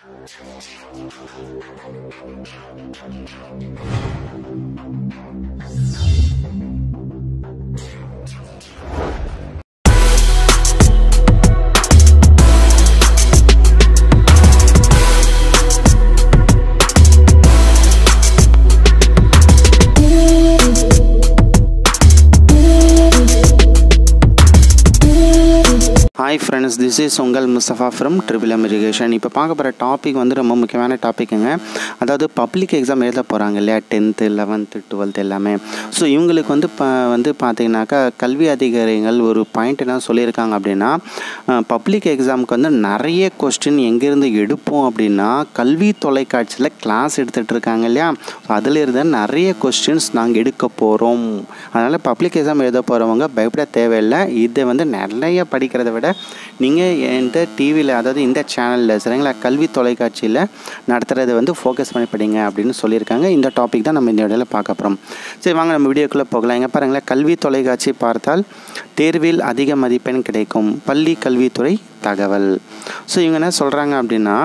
hi friends this is உங்கள் Mustafa from triple M irrigation இப்போ பார்க்க போகிற டாபிக் வந்து ரொம்ப முக்கியமான டாப்பிக்குங்க அதாவது பப்ளிக் எக்ஸாம் எழுத போகிறாங்க இல்லையா டென்த்து லெவன்த்து டுவெல்த் எல்லாமே ஸோ இவங்களுக்கு வந்து இப்போ வந்து பார்த்தீங்கன்னாக்கா கல்வி அதிகாரிகள் ஒரு பாயிண்ட் என்ன சொல்லியிருக்காங்க அப்படின்னா பப்ளிக் எக்ஸாமுக்கு வந்து நிறைய கொஸ்டின் எங்கேருந்து எடுப்போம் அப்படின்னா கல்வி தொலைக்காட்சியில் கிளாஸ் எடுத்துகிட்டு இருக்காங்க இல்லையா ஸோ அதில் இருந்து நிறைய கொஸ்டின்ஸ் நாங்கள் எடுக்க போகிறோம் அதனால் பப்ளிக் எக்ஸாம் எழுத போகிறவங்க பயப்பட தேவையில்லை இதை வந்து நிறைய படிக்கிறத விட நீங்கள் இந்த டிவியில் அதாவது இந்த சேனலில் சரிங்களா கல்வி தொலைக்காட்சியில் நடத்துகிறத வந்து ஃபோக்கஸ் பண்ணி படிங்க அப்படின்னு சொல்லியிருக்காங்க இந்த டாபிக் தான் நம்ம இந்த இடையில பார்க்க போகிறோம் சரி வாங்க நம்ம வீடியோக்குள்ளே போகலாம் எங்கே பாருங்களேன் கல்வி தொலைக்காட்சி பார்த்தால் தேர்வில் அதிக மதிப்பெண் கிடைக்கும் பள்ளி கல்வித்துறை தகவல் ஸோ இவங்க என்ன சொல்கிறாங்க அப்படின்னா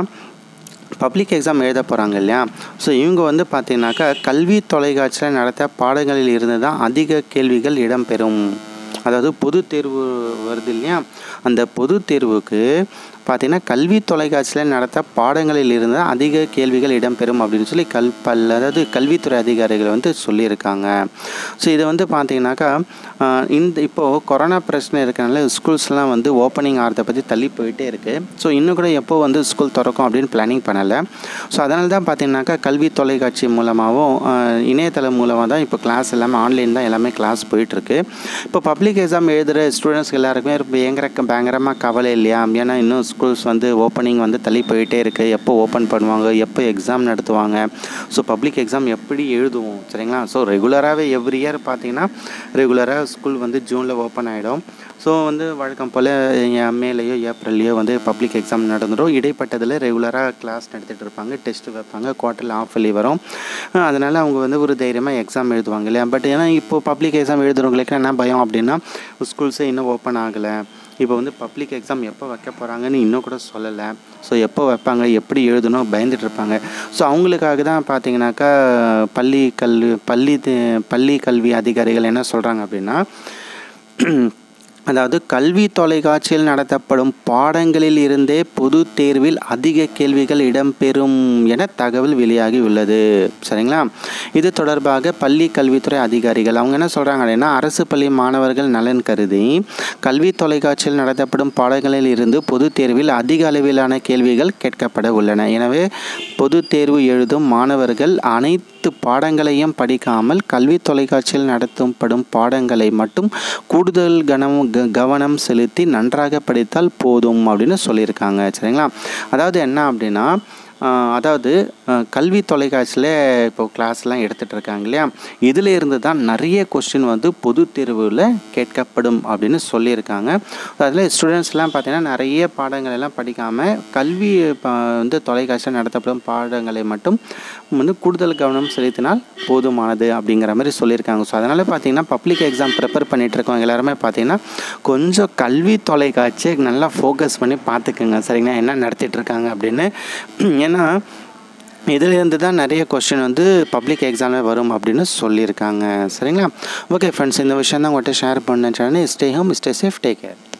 பப்ளிக் எக்ஸாம் எழுத போகிறாங்க இல்லையா ஸோ இவங்க வந்து பார்த்தீங்கன்னாக்கா கல்வி தொலைக்காட்சியில் நடத்த பாடங்களில் இருந்து தான் அதிக கேள்விகள் இடம்பெறும் அதாவது பொது தேர்வு வருது இல்லையா அந்த பொது தேர்வுக்கு பார்த்தீங்கன்னா கல்வி தொலைக்காட்சியில் நடத்த பாடங்களில் இருந்து அதிக கேள்விகள் இடம்பெறும் அப்படின்னு சொல்லி கல் பல் அதாவது கல்வித்துறை அதிகாரிகள் வந்து சொல்லியிருக்காங்க ஸோ இதை வந்து பார்த்தீங்கன்னாக்கா இந்த இப்போது கொரோனா பிரச்சனை இருக்கனால ஸ்கூல்ஸ்லாம் வந்து ஓப்பனிங் ஆகிறத பற்றி தள்ளி போயிட்டே இருக்குது ஸோ இன்னும் கூட எப்போ வந்து ஸ்கூல் திறக்கும் அப்படின்னு பிளானிங் பண்ணலை ஸோ அதனால தான் பார்த்தீங்கன்னாக்கா கல்வி தொலைக்காட்சி மூலமாகவும் இணையதளம் மூலமாக தான் இப்போ கிளாஸ் எல்லாமே ஆன்லைன் தான் எல்லாமே கிளாஸ் போயிட்டுருக்கு இப்போ பப்ளிக் எக்ஸாம் எழுதுகிற ஸ்டூடெண்ட்ஸ்க்கு எல்லாருக்குமே பயங்கர பயங்கரமாக கவலை இல்லையா ஏன்னா இன்னும் ஸ்கூல்ஸ் வந்து ஓப்பனிங் வந்து தள்ளி போயிட்டே இருக்குது எப்போ ஓப்பன் பண்ணுவாங்க எப்போ எக்ஸாம் நடத்துவாங்க ஸோ பப்ளிக் எக்ஸாம் எப்படி எழுதுவோம் சரிங்களா ஸோ ரெகுலராகவே எவ்ரி இயர் பார்த்தீங்கன்னா ரெகுலராக ஸ்கூல் வந்து ஜூனில் ஓப்பன் ஆகிடும் ஸோ வந்து வழக்கம் போல் மேலேயோ ஏப்ரல்லையோ வந்து பப்ளிக் எக்ஸாம் நடந்துடும் இடைப்பட்டதில் ரெகுலராக கிளாஸ் நடத்திட்டு இருப்பாங்க டெஸ்ட் வைப்பாங்க குவார்ட்டரில் ஆஃப் லீவ் வரும் அதனால் அவங்க வந்து ஒரு தைரியமாக எக்ஸாம் எழுதுவாங்க இல்லையா பட் ஏன்னா இப்போது பப்ளிக் எக்ஸாம் எழுதுறவங்களுக்கு என்ன பயம் அப்படின்னா ஸ்கூல்ஸே இன்னும் ஓப்பன் ஆகலை இப்போ வந்து பப்ளிக் எக்ஸாம் எப்போ வைக்க போகிறாங்கன்னு இன்னும் கூட சொல்லலை ஸோ எப்போ வைப்பாங்க எப்படி எழுதணும் பயந்துட்டு இருப்பாங்க ஸோ அவங்களுக்காக தான் பார்த்தீங்கன்னாக்கா பள்ளி கல்வி பள்ளி பள்ளி கல்வி அதிகாரிகள் என்ன சொல்கிறாங்க அப்படின்னா அதாவது கல்வி தொலைக்காட்சியில் நடத்தப்படும் பாடங்களில் இருந்தே பொது தேர்வில் அதிக கேள்விகள் இடம்பெறும் என தகவல் வெளியாகி உள்ளது சரிங்களா இது தொடர்பாக பள்ளி கல்வித்துறை அதிகாரிகள் அவங்க என்ன சொல்கிறாங்க அப்படின்னா அரசு பள்ளி மாணவர்கள் நலன் கருதி கல்வி தொலைக்காட்சியில் நடத்தப்படும் பாடங்களில் இருந்து பொது தேர்வில் அதிக அளவிலான கேள்விகள் கேட்கப்பட உள்ளன எனவே பொது தேர்வு எழுதும் மாணவர்கள் அனைத்து பாடங்களையும் படிக்காமல் கல்வி தொலைக்காட்சியில் நடத்தப்படும் பாடங்களை மட்டும் கூடுதல் கனம் கவனம் செலுத்தி நன்றாக படித்தால் போதும் அப்படின்னு சொல்லியிருக்காங்க சரிங்களா அதாவது என்ன அப்படின்னா அதாவது கல்வி தொலைக்காட்சியில் இப்போ கிளாஸ்லாம் எடுத்துகிட்டு இருக்காங்க இல்லையா இதில் இருந்து தான் நிறைய கொஸ்டின் வந்து பொது தேர்வில் கேட்கப்படும் அப்படின்னு சொல்லியிருக்காங்க அதில் ஸ்டூடெண்ட்ஸ்லாம் பார்த்திங்கன்னா நிறைய பாடங்கள் எல்லாம் படிக்காமல் கல்வி வந்து தொலைக்காட்சியில் நடத்தப்படும் பாடங்களை மட்டும் வந்து கூடுதல் கவனம் செலுத்தினால் போதுமானது அப்படிங்கிற மாதிரி சொல்லியிருக்காங்க ஸோ அதனால் பார்த்திங்கன்னா பப்ளிக் எக்ஸாம் ப்ரிப்பேர் பண்ணிகிட்டு இருக்கவங்க எல்லாருமே பார்த்திங்கன்னா கொஞ்சம் கல்வி தொலைக்காட்சியை நல்லா ஃபோக்கஸ் பண்ணி பார்த்துக்குங்க சரிங்களா என்ன நடத்திட்டு இருக்காங்க அப்படின்னு ஏன்னா இதிலேருந்து தான் நிறைய கொஸ்டின் வந்து பப்ளிக் எக்ஸாமில் வரும் அப்படின்னு சொல்லியிருக்காங்க சரிங்களா ஓகே ஃப்ரெண்ட்ஸ் இந்த விஷயம் தான் உங்கள்கிட்ட ஷேர் பண்ணேன் stay home stay safe take care